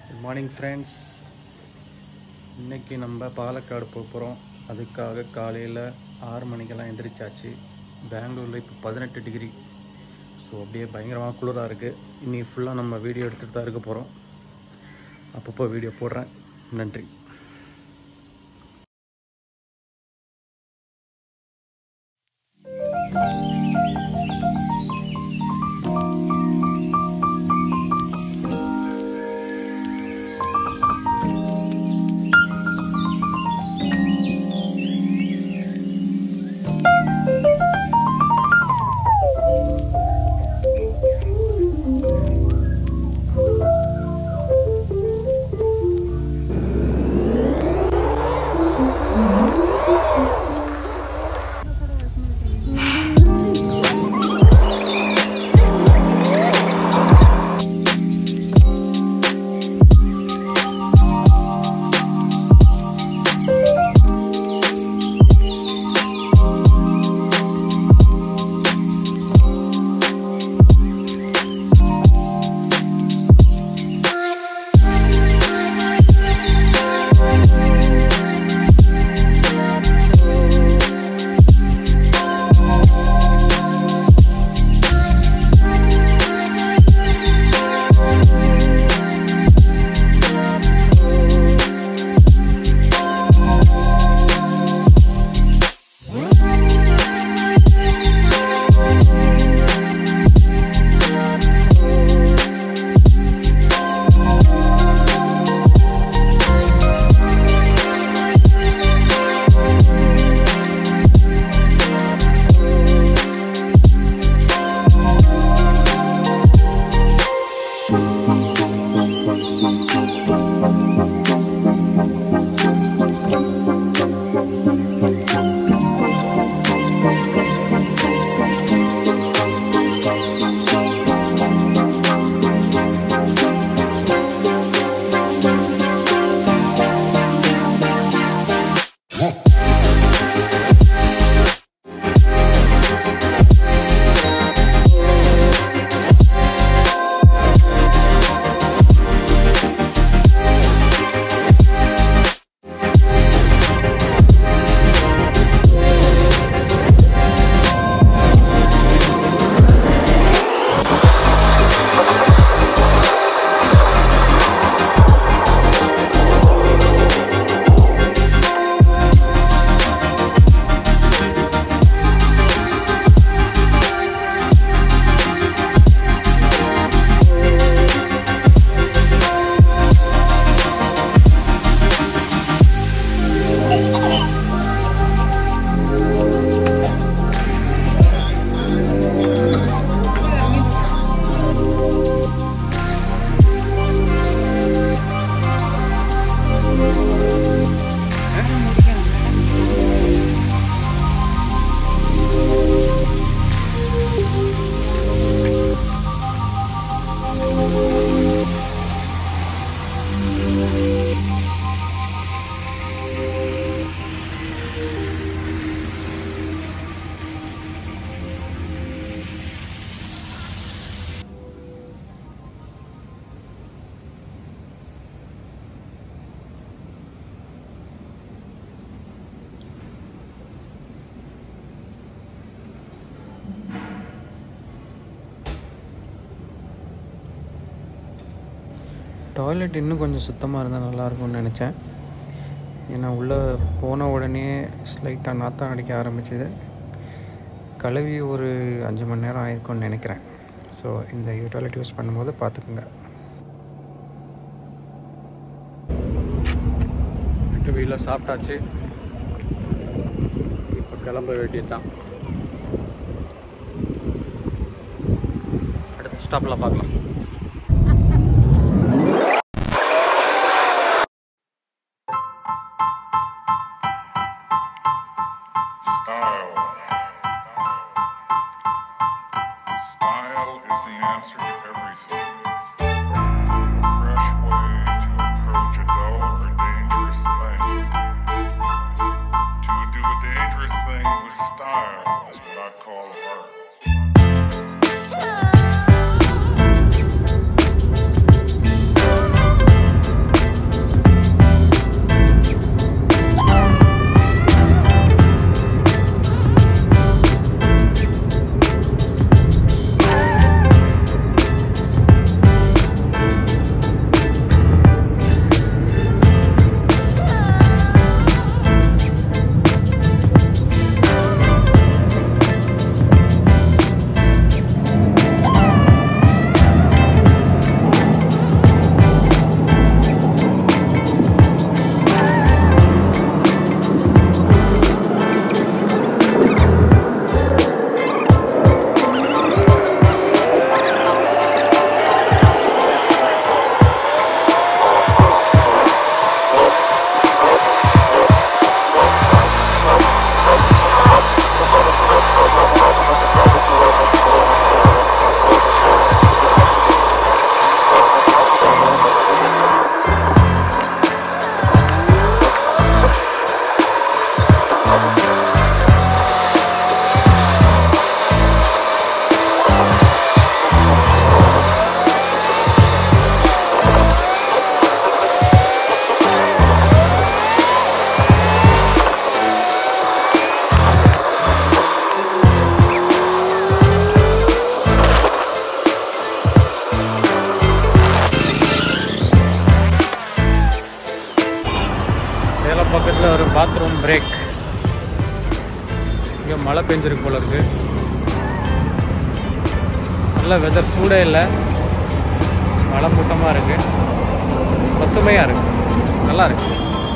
Good morning friends இன்றைக்கி நம்ம பாலக்காடு போக போகிறோம் அதுக்காக காலையில் ஆறு மணிக்கெல்லாம் எந்திரிச்சாச்சு பெங்களூரில் இப்போ பதினெட்டு டிகிரி ஸோ அப்படியே பயங்கரமாக குளிராக இருக்குது இன்னைக்கு ஃபுல்லாக நம்ம வீடியோ எடுத்துகிட்டு தான் இருக்க போகிறோம் அப்பப்போ வீடியோ போடுறேன் நன்றி டாய்லெட் இன்னும் கொஞ்சம் சுத்தமாக இருந்தால் நல்லாயிருக்கும்னு நினச்சேன் ஏன்னா உள்ளே போன உடனே ஸ்லைட்டாக நாற்றம் அடிக்க ஆரம்பிச்சது கழுவி ஒரு அஞ்சு மணி நேரம் ஆயிருக்கும்னு நினைக்கிறேன் ஸோ இந்த டாய்லெட் யூஸ் பண்ணும்போது பார்த்துக்குங்க வீட்டில் சாப்பிட்டாச்சு இப்போ கிளம்ப வேண்டியது தான் அடுத்த ஸ்டாப்பில் பார்க்கலாம் Style. Style is the answer to everything. A fresh way to approach a dull or dangerous thing. To do a dangerous thing with style is what I call art. Bathroom break இங்கே மழை பெஞ்சிருக்கு போல இருக்கு நல்ல weather சூடே இல்லை மழை மூட்டமாக இருக்கு பசுமையாக இருக்கு நல்லா இருக்கு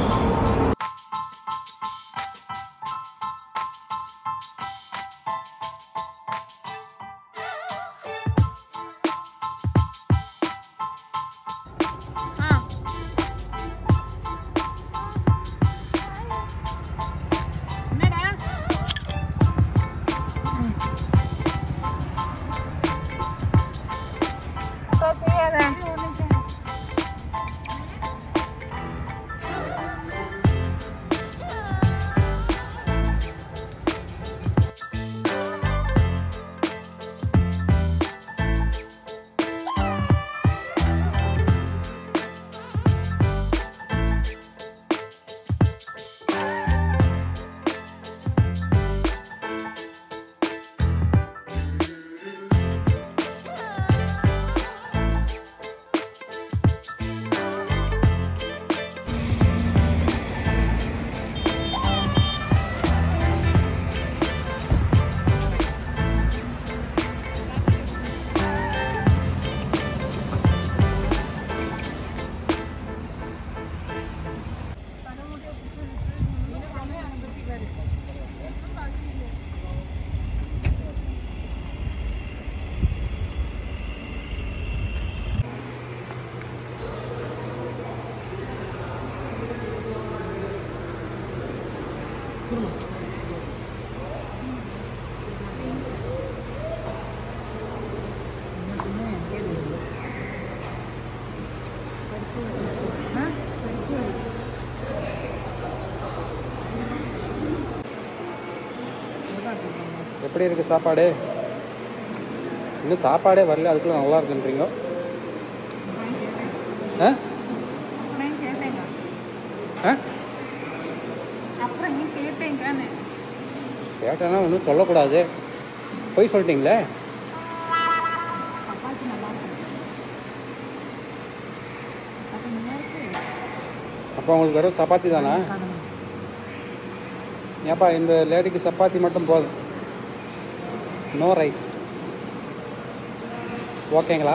எப்படி இருக்கு சாப்பாடு இன்னும் சாப்பாடே வரல அதுக்குள்ள நல்லா இருக்குன்றீங்க ஆ ஆ அப்புறம் நீ கேட்டேங்கானே கேட்டேன்னா ஒன்றும் சொல்லக்கூடாது போய் சொல்லிட்டீங்களே சப்பாத்தி நல்லா இருக்கு அப்ப நல்லா இருக்கு அப்போ உங்களுக்கு வெறும் சப்பாத்தி தானா ஏப்பா இந்த லேடிக்கு சப்பாத்தி மட்டும் போதும் நோ ரைஸ் ஓகேங்களா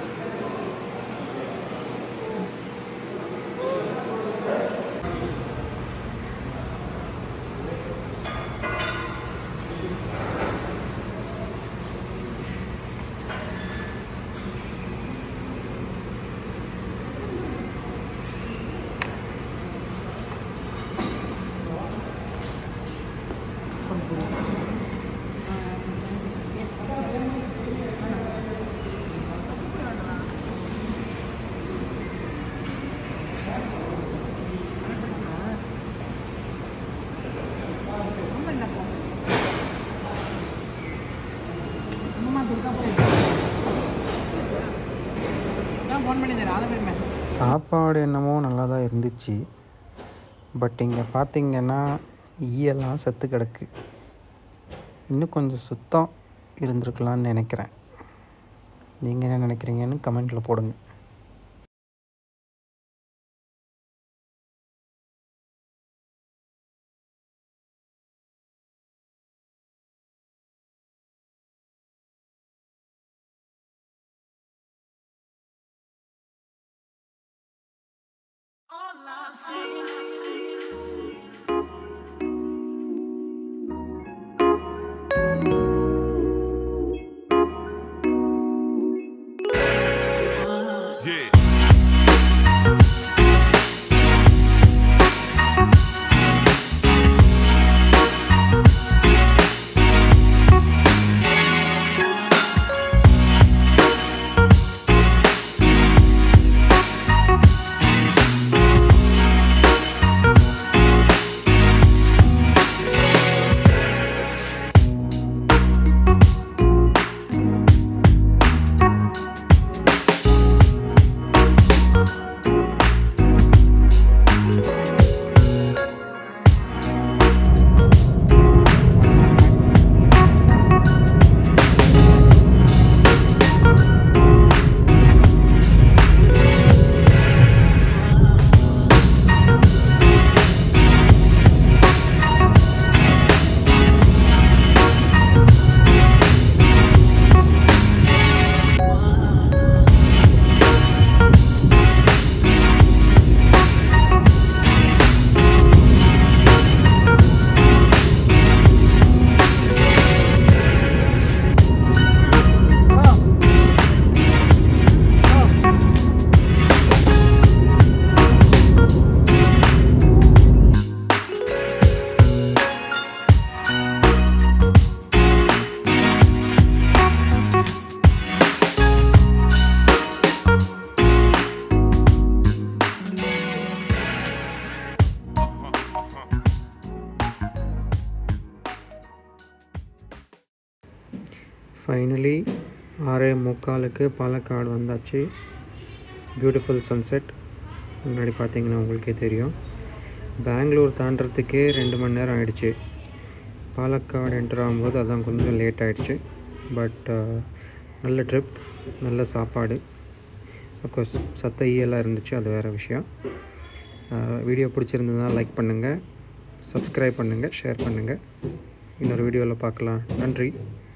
ரொம்ப இல்லை போ அம்மா துர்கா போய் ஏன் ஃபோன் பண்ணி தரேன் அதை போய் சாப்பாடு என்னமோ நல்லா தான் இருந்துச்சு பட் இங்கே பார்த்தீங்கன்னா ஈயெல்லாம் செத்து கிடக்கு இன்னும் கொஞ்சம் சுத்தம் இருந்திருக்கலாம்னு நினைக்கிறேன் நீங்கள் என்ன நினைக்கிறீங்கன்னு கமெண்ட்டில் போடுங்க Yeah. ஃபைனலி ஆறே முக்காலுக்கு பாலக்காடு வந்தாச்சு பியூட்டிஃபுல் சன்செட் முன்னாடி பார்த்தீங்கன்னா உங்களுக்கே தெரியும் பெங்களூர் தாண்டறதுக்கே ரெண்டு மணி நேரம் ஆயிடுச்சு பாலக்காடு என்டர் ஆகும்போது அதான் கொஞ்சம் லேட் ஆயிடுச்சு பட் நல்ல ட்ரிப் நல்ல சாப்பாடு அஃப்கோர்ஸ் சத்த ஈயெல்லாம் இருந்துச்சு அது வேறு விஷயம் வீடியோ பிடிச்சிருந்ததுனா லைக் பண்ணுங்கள் சப்ஸ்கிரைப் பண்ணுங்கள் ஷேர் பண்ணுங்கள் இன்னொரு வீடியோவில் பார்க்கலாம் நன்றி